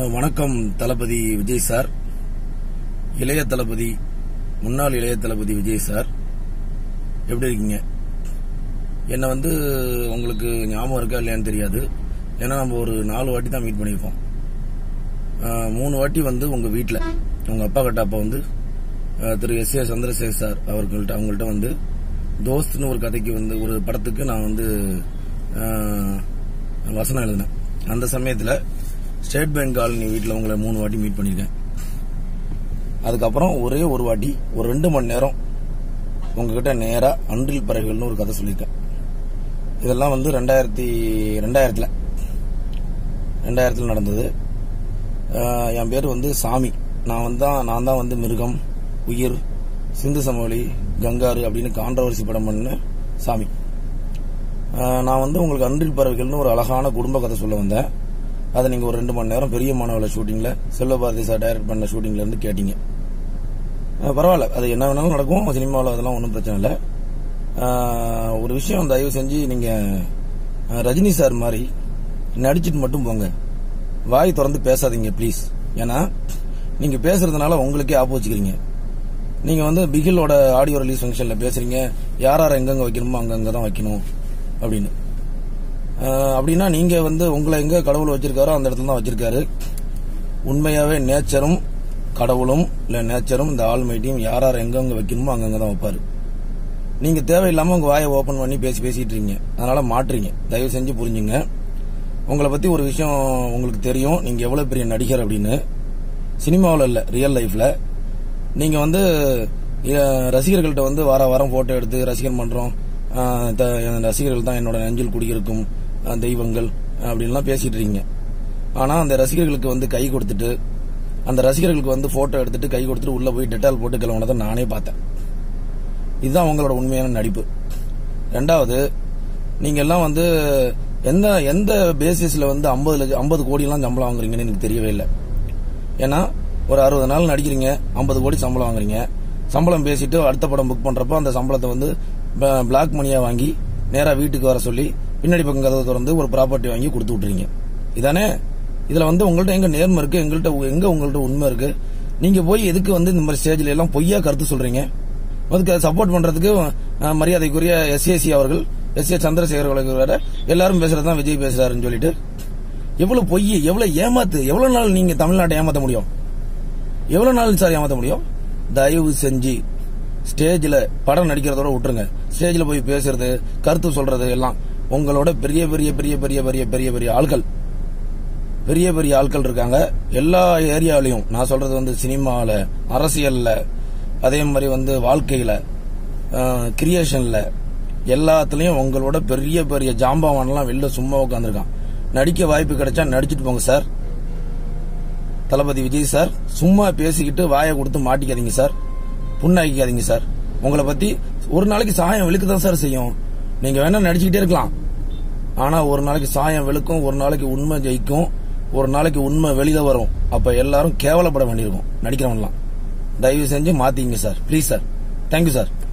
அஹ், வணக்கம் தளபதி விஜய் சார் இளைய தளபதி முன்னாள் இளைய தளபதி விஜய் சார் எப்படி இருக்கீங்க என்னை வந்து உங்களுக்கு ஞாபகம் இருக்கா இல்லையான்னு தெரியாது ஏன்னா நம்ம ஒரு நாலு வாட்டி தான் மீட் பண்ணியிருப்போம் அஹ், மூணு வாட்டி வந்து உங்க வீட்டில் உங்க அப்பா கிட்ட அப்பா வந்து அஹ், Thiru S A Chandrasekhar sir அவர்கள்ட்ட அவங்கள்ட்ட வந்து தோஸ்த்னு ஒரு கதைக்கு வந்து ஒரு படத்துக்கு நான் வந்து அஹ், வசனம் எழுதினேன் அந்த சமயத்தில் ஸ்டேட் பேங்க் காலனி வீட்டில் உங்களை மூணு வாட்டி மீட் பண்ணியிருக்கேன் அதுக்கப்புறம் ஒரே ஒரு வாட்டி ஒரு ரெண்டு மணி நேரம் உங்ககிட்ட நேரா அன்றில் பறவைகள்னு ஒரு கதை சொல்லியிருக்கேன் இதெல்லாம் வந்து ரெண்டாயிரத்தி ரெண்டாயிரத்துல ரெண்டாயிரத்துல நடந்தது அஹ் என் பேர் வந்து சாமி நான் வந்து தான் நான் தான் வந்து மிருகம் உயிர் சிந்து சமவெளி கங்காரு அப்படின்னு கான்ட்ரவர்சி படம் பண்ண சாமி அஹ் நான் வந்து உங்களுக்கு அன்றில் பறவைகள்னு ஒரு அழகான குடும்ப கதை சொல்ல வந்தேன் அதை நீங்க ஒரு ரெண்டு மணி நேரம் பெரிய மாணவர்ல ஷூட்டிங்ல செல்வபாரதி சார் டைரக்ட் பண்ண ஷூட்டிங்ல இருந்து கேட்டீங்க அஹ் பரவாயில்ல அது என்ன வேணாலும் நடக்கும் சினிமாவில் அதெல்லாம் ஒன்றும் பிரச்சனை இல்லை அஹ் ஒரு விஷயம் தயவு செஞ்சு நீங்க அஹ் ரஜினி சார் மாதிரி நடிச்சிட்டு மட்டும் போங்க வாய் திறந்து பேசாதீங்க ப்ளீஸ் ஏன்னா நீங்க பேசுறதுனால உங்களுக்கே ஆப்பு வச்சுக்கிறீங்க நீங்க வந்து பிகிலோட ஆடியோ ரிலீஸ் ஃபங்க்ஷன்ல பேசுறீங்க யார் யார் எங்கெங்க வைக்கணுமோ அங்கங்க தான் வைக்கணும் அப்படின்னு அஹ் அப்படின்னா நீங்க வந்து உங்களை எங்க கடவுள் வச்சிருக்காரோ அந்த இடத்துல தான் வச்சிருக்காரு உண்மையாவே நேச்சரும் கடவுளும் இல்ல நேச்சரும் இந்த ஆள்மைட்டியும் யார் யார் எங்கெங்க வைக்கணுமோ அங்கங்க தான் வைப்பாரு நீங்க தேவையில்லாம உங்க வாயை ஓபன் பண்ணி பேசி பேசிட்டு இருக்கீங்க அதனால மாற்றுறீங்க தயவு செஞ்சு புரிஞ்சுங்க உங்களை பத்தி ஒரு விஷயம் உங்களுக்கு தெரியும் நீங்க எவ்வளவு பெரிய நடிகர் அப்படின்னு சினிமாவில் இல்ல ரியல் லைஃப்ல நீங்க வந்து அஹ், ரசிகர்கள்ட்ட வந்து வார வாரம் போட்டோ எடுத்து ரசிகர் மன்றம் அஹ், த- என் ரசிகர்கள் தான் என்னோட நெஞ்சில் குடியிருக்கும் அஹ், தெய்வங்கள் அப்படின்லாம் பேசிட்டு இருக்கீங்க ஆனா அந்த ரசிகர்களுக்கு வந்து கை கொடுத்துட்டு அந்த ரசிகர்களுக்கு வந்து போட்டோ எடுத்துட்டு கை கொடுத்துட்டு உள்ள போய் டெட்டால் போட்டு கிளம்புனதை நானே பார்த்தேன் இதுதான் உங்களோட உண்மையான நடிப்பு ரெண்டாவது நீங்க எல்லாம் வந்து எந்த எந்த பேசிஸ்ல வந்து ஐம்பது லட்சம் ஐம்பது கோடி எல்லாம் சம்பளம் வாங்குறீங்கன்னு எனக்கு தெரியவே இல்லை ஏன்னா ஒரு அறுபது நாள் நடிக்கிறீங்க ஐம்பது கோடி சம்பளம் வாங்குறீங்க சம்பளம் பேசிட்டு அடுத்த படம் புக் பண்றப்ப அந்த சம்பளத்தை வந்து பிளாக் மணியா வாங்கி நேரா வீட்டுக்கு வர சொல்லி பின்னாடி பக்கம் கதவை திறந்து ஒரு ப்ராப்பர்ட்டி வாங்கி கொடுத்து விட்டுறீங்க இதானே இதுல வந்து உங்கள்ட்ட எங்க நேர்மை இருக்கு எங்கள்கிட்ட எங்க உங்கள்ட்ட உண்மை இருக்கு நீங்க போய் எதுக்கு வந்து இந்த மாதிரி ஸ்டேஜ்ல எல்லாம் பொய்யா கருத்து சொல்றீங்க அதுக்கு சப்போர்ட் பண்றதுக்கு அஹ், மரியாதைக்குரிய எஸ்ஏசி அவர்கள் எஸ் ஏ சந்திரசேகர் அவர்கள் வேற எல்லாரும் பேசுறதுதான் விஜய் பேசுறாருன்னு சொல்லிட்டு எவ்வளவு பொய் எவ்வளவு ஏமாத்து எவ்வளவு நாள் நீங்க தமிழ்நாட்டை ஏமாத்த முடியும் எவ்வளவு நாள் சார் ஏமாத்த முடியும் தயவு செஞ்சு ஸ்டேஜ்ல படம் நடிக்கிறதோட விட்டுருங்க ஸ்டேஜ்ல போய் பேசுறது கருத்து சொல்றது எல்லாம் உங்களோட பெரிய பெரிய பெரிய பெரிய பெரிய பெரிய பெரிய ஆட்கள் பெரிய பெரிய ஆட்கள் இருக்காங்க எல்லா ஏரியாவிலையும் நான் சொல்றது வந்து சினிமால அரசியல்ல அதே மாதிரி வந்து வாழ்க்கையில கிரியேஷன்ல எல்லாத்துலயும் உங்களோட பெரிய பெரிய ஜாம்பவான்லாம் வெளில சும்மா உட்காந்துருக்கான் நடிக்க வாய்ப்பு கிடைச்சா நடிச்சிட்டு போங்க சார் தளபதி விஜய் சார் சும்மா பேசிக்கிட்டு வாயை கொடுத்து மாட்டிக்காதீங்க சார் புண்ணாக்கிக்காதீங்க சார் உங்களை பத்தி ஒரு நாளைக்கு சாயம் வெளுக்க தான் சார் செய்யும் நீங்க வேணா நடிச்சுக்கிட்டே இருக்கலாம் ஆனா ஒரு நாளைக்கு சாயம் வெளுக்கும் ஒரு நாளைக்கு உண்மை ஜெயிக்கும் ஒரு நாளைக்கு உண்மை வெளியில வரும் அப்ப எல்லாரும் கேவலப்பட வேண்டியிருக்கும் நடிக்கிறவன்லாம் தயவு செஞ்சு மாத்திங்க sir please sir thank you sir